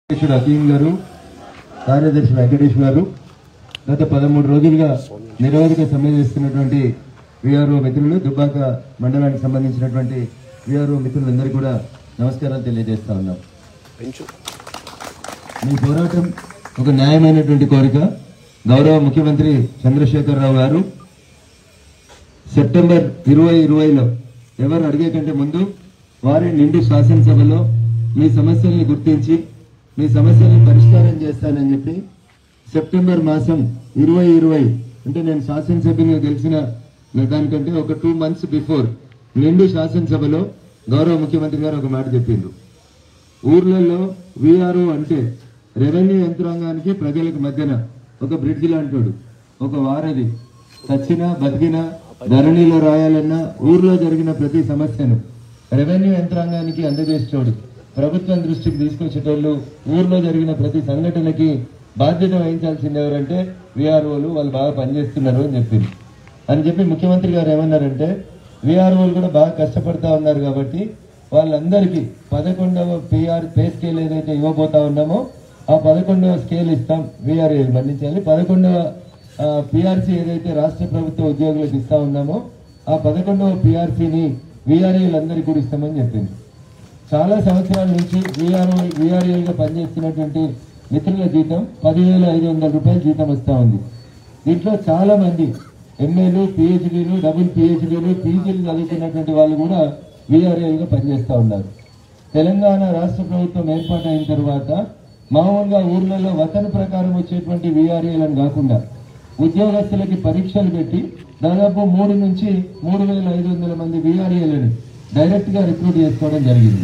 అధ్యక్షుడు అకీం గారు కార్యదర్శి వెంకటేష్ గారు గత పదమూడు రోజులుగా నిరవధిక సమ్మె చేస్తున్నటువంటి విఆర్ఓ మిత్రులు దుబ్బాక మండలానికి సంబంధించినటువంటి విఆర్ఓ మిత్రులందరికీ కూడా నమస్కారాలు తెలియజేస్తా ఉన్నాం మీ పోరాటం ఒక న్యాయమైనటువంటి కోరిక గౌరవ ముఖ్యమంత్రి చంద్రశేఖరరావు గారు సెప్టెంబర్ ఇరవై ఇరవైలో ఎవరు అడిగే కంటే ముందు వారి నిండు శాసనసభలో మీ సమస్యల్ని గుర్తించి మీ సమస్యల్ని పరిష్కారం చేస్తానని చెప్పి సెప్టెంబర్ మాసం ఇరవై ఇరవై అంటే నేను శాసనసభ్యునిగా గెలిచిన దానికంటే ఒక టూ మంత్స్ బిఫోర్ నిండు శాసనసభలో గౌరవ ముఖ్యమంత్రి గారు ఒక మాట చెప్పిండ్రు ఊర్లలో విఆర్ఓ అంటే రెవెన్యూ యంత్రాంగానికి ప్రజలకు మధ్యన ఒక బ్రిడ్జ్ లాంటోడు ఒక వారధి చచ్చినా బతికినా ధరణిలో రాయాలన్నా ఊర్లో జరిగిన ప్రతి సమస్యను రెవెన్యూ యంత్రాంగానికి అందజేసేటోడు ప్రభుత్వం దృష్టికి తీసుకొచ్చేటోళ్ళు ఊర్లో జరిగిన ప్రతి సంఘటనకి బాధ్యత వహించాల్సింది ఎవరంటే విఆర్ఓలు వాళ్ళు బాగా పనిచేస్తున్నారు అని చెప్పింది అని చెప్పి ముఖ్యమంత్రి గారు ఏమన్నారంటే విఆర్ఓలు కూడా బాగా కష్టపడతా ఉన్నారు కాబట్టి వాళ్ళందరికీ పదకొండవ పిఆర్ పే స్కేల్ ఏదైతే ఇవ్వబోతా ఉన్నామో ఆ పదకొండవ స్కేల్ ఇస్తాం విఆర్ఏ మన్నించాలి పదకొండవ పిఆర్సీ ఏదైతే రాష్ట్ర ప్రభుత్వ ఉద్యోగులకు ఇస్తా ఉన్నామో ఆ పదకొండవ పిఆర్సీని విఆర్ఏలందరికీ కూడా ఇస్తామని చెప్పింది చాలా సంవత్సరాల నుంచి విఆర్ఓ విఆర్ఏలుగా పనిచేస్తున్నటువంటి మిత్రుల జీతం పదివేల ఐదు వందల రూపాయల జీతం వస్తూ ఉంది దీంట్లో చాలా మంది ఎంఏలు పిహెచ్డీలు డబుల్ పిహెచ్డీలు పీజీలు చదువుకున్నటువంటి వాళ్ళు కూడా విఆర్ఏలుగా పనిచేస్తూ ఉన్నారు తెలంగాణ రాష్ట్ర ప్రభుత్వం ఏర్పాటైన తర్వాత మామూలుగా ఊర్లలో వతన ప్రకారం వచ్చేటువంటి విఆర్ఏలను కాకుండా ఉద్యోగస్తులకి పరీక్షలు పెట్టి దాదాపు మూడు నుంచి మూడు వేల ఐదు వందల మంది విఆర్ఏలను డైరెక్ట్ గా రిక్రూట్ చేసుకోవడం జరిగింది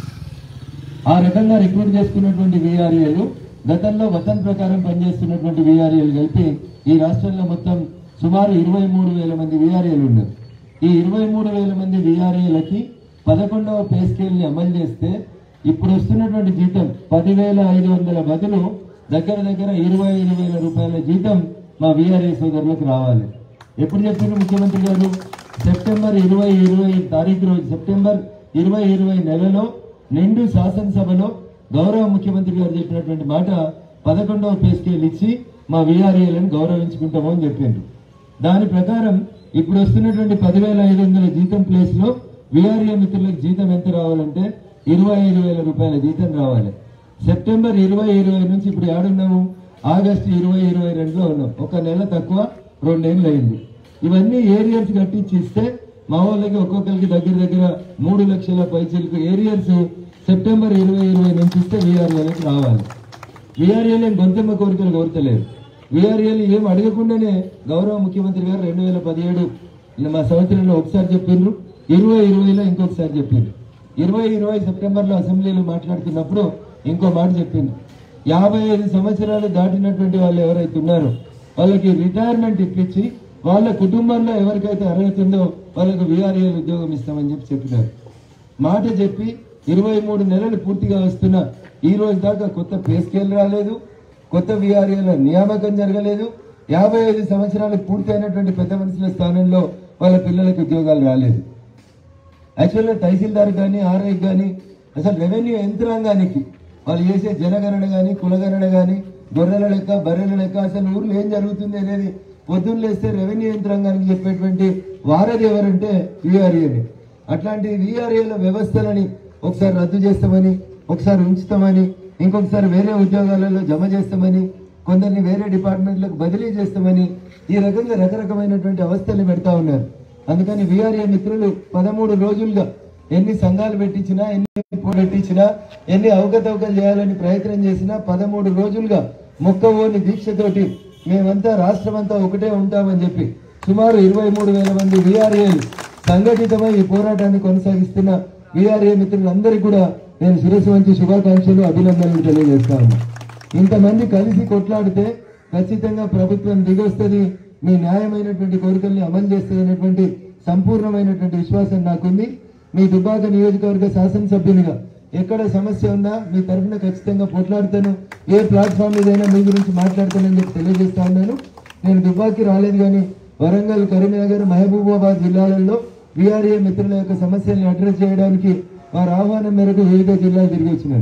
ఆ రకంగా రిక్రూట్ చేసుకున్నటువంటి విఆర్ఏలు గతంలో వతన్ ప్రకారం పనిచేస్తున్నటువంటి విఆర్ఏలు కలిపి ఈ రాష్ట్రంలో మొత్తం సుమారు ఇరవై మూడు వేల మంది విఆర్ఏలు ఉన్నారు ఈ ఇరవై మూడు వేల మంది విఆర్ఏలకి పదకొండవ పే స్కేల్ ని అమలు చేస్తే ఇప్పుడు వస్తున్నటువంటి జీతం పదివేల ఐదు వందల బదులు దగ్గర దగ్గర ఇరవై ఐదు వేల రూపాయల జీతం మా విఆర్ఏ సోదరులకు రావాలి ఎప్పుడు చెప్పారు ముఖ్యమంత్రి గారు సెప్టెంబర్ ఇరవై ఇరవై తారీఖు రోజు సెప్టెంబర్ ఇరవై ఇరవై నెలలో నిండు శాసనసభలో గౌరవ ముఖ్యమంత్రి గారు చెప్పినటువంటి మాట పదకొండవ పే స్కేల్ ఇచ్చి మా విఆర్ఏలను గౌరవించుకుంటాము అని చెప్పిండ్రు దాని ప్రకారం ఇప్పుడు వస్తున్నటువంటి పదివేల ఐదు వందల జీతం ప్లేస్ లో విఆర్ఏ మిత్రులకు జీతం ఎంత రావాలంటే ఇరవై ఐదు వేల రూపాయల జీతం రావాలి సెప్టెంబర్ ఇరవై ఇరవై నుంచి ఇప్పుడు ఏడున్నాము ఆగస్టు ఇరవై ఇరవై రెండులో ఉన్నాం ఒక నెల తక్కువ రెండేళ్ళు అయింది ఇవన్నీ ఏరియర్స్ కట్టించి ఇస్తే మా వాళ్ళకి ఒక్కొక్కరికి దగ్గర దగ్గర మూడు లక్షల పైసలకు ఏరియర్స్ సెప్టెంబర్ ఇరవై ఇరవై నుంచి ఇస్తే విఆర్ఏలకు రావాలి విఆర్ఏలు ఏం గొంతెమ్మ కోరికలు కోరతలేరు విఆర్ఏలు ఏం అడగకుండానే గౌరవ ముఖ్యమంత్రి గారు రెండు వేల పదిహేడు మా సంవత్సరంలో ఒకసారి చెప్పిండ్రు ఇరవై ఇరవైలో ఇంకొకసారి చెప్పిండ్రు ఇరవై ఇరవై సెప్టెంబర్లో అసెంబ్లీలో మాట్లాడుతున్నప్పుడు ఇంకో మాట చెప్పింది యాభై ఐదు సంవత్సరాలు దాటినటువంటి వాళ్ళు ఎవరైతే ఉన్నారో వాళ్ళకి రిటైర్మెంట్ ఇప్పించి వాళ్ళ కుటుంబంలో ఎవరికైతే అర్హత ఉందో వాళ్ళకి విఆర్ఏలు ఉద్యోగం ఇస్తామని చెప్పి చెప్పినారు మాట చెప్పి ఇరవై మూడు నెలలు పూర్తిగా వస్తున్న ఈ రోజు దాకా కొత్త పే స్కేల్ రాలేదు కొత్త విఆర్ఏల నియామకం జరగలేదు యాభై ఐదు సంవత్సరాలు పూర్తయినటువంటి పెద్ద మనుషుల స్థానంలో వాళ్ళ పిల్లలకు ఉద్యోగాలు రాలేదు యాక్చువల్గా తహసీల్దార్ కానీ ఆర్ఐ కానీ అసలు రెవెన్యూ యంత్రాంగానికి వాళ్ళు చేసే జనగణన కానీ కులగణన కానీ గొర్రెల లెక్క బర్రెల లెక్క అసలు ఊర్లో ఏం జరుగుతుంది అనేది పొద్దున్న లేస్తే రెవెన్యూ యంత్రాంగానికి చెప్పేటువంటి వారధి ఎవరంటే విఆర్ఏని అట్లాంటి విఆర్ఏల వ్యవస్థలని ఒకసారి రద్దు చేస్తామని ఒకసారి ఉంచుతామని ఇంకొకసారి వేరే ఉద్యోగాలలో జమ చేస్తామని కొందరిని వేరే డిపార్ట్మెంట్లకు బదిలీ చేస్తామని ఈ రకంగా రకరకమైనటువంటి అవస్థలు పెడతా ఉన్నారు అందుకని విఆర్ఏ మిత్రులు పదమూడు రోజులుగా ఎన్ని సంఘాలు పెట్టించినా ఎన్ని పోటీ పెట్టించినా ఎన్ని అవకతవకలు చేయాలని ప్రయత్నం చేసినా పదమూడు రోజులుగా మొక్కవోని దీక్షతోటి మేమంతా రాష్ట్రమంతా ఒకటే ఉంటామని చెప్పి సుమారు ఇరవై మూడు వేల మంది విఆర్ఏలు సంఘటితమై ఈ పోరాటాన్ని కొనసాగిస్తున్న విఆర్ఏ మిత్రులందరికీ కూడా నేను శిరస్సు వంచి శుభాకాంక్షలు అభినందనలు తెలియజేస్తా ఉన్నా ఇంతమంది కలిసి కొట్లాడితే ఖచ్చితంగా ప్రభుత్వం దిగొస్తుంది మీ న్యాయమైనటువంటి కోరికల్ని అమలు చేస్తుంది అనేటువంటి సంపూర్ణమైనటువంటి విశ్వాసం నాకుంది మీ దుబ్బాక నియోజకవర్గ శాసనసభ్యునిగా ఎక్కడ సమస్య ఉన్నా మీ తరఫున ఖచ్చితంగా పోట్లాడతాను ఏ ప్లాట్ఫామ్ మీదైనా మీ గురించి మాట్లాడతానని చెప్పి తెలియజేస్తా ఉన్నాను నేను దుబ్బాకి రాలేదు కానీ వరంగల్ కరీంనగర్ మహబూబాబాద్ జిల్లాలలో విఆర్ఏ మిత్రుల యొక్క సమస్యల్ని అడ్రస్ చేయడానికి వారి ఆహ్వానం మేరకు వివిధ జిల్లాలు తిరిగి వచ్చినాను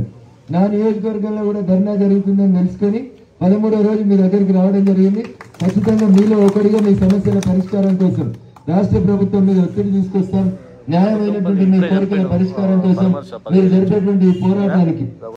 నా నియోజకవర్గంలో కూడా ధర్నా జరుగుతుందని తెలుసుకొని పదమూడో రోజు మీ దగ్గరికి రావడం జరిగింది ఖచ్చితంగా మీలో ఒకటిగా మీ సమస్యల పరిష్కారం కోసం రాష్ట్ర ప్రభుత్వం మీద ఒత్తిడి తీసుకొస్తాం న్యాయమైనటువంటి మీ కోరికల పరిష్కారం కోసం మీరు జరిపేటువంటి ఈ పోరాటానికి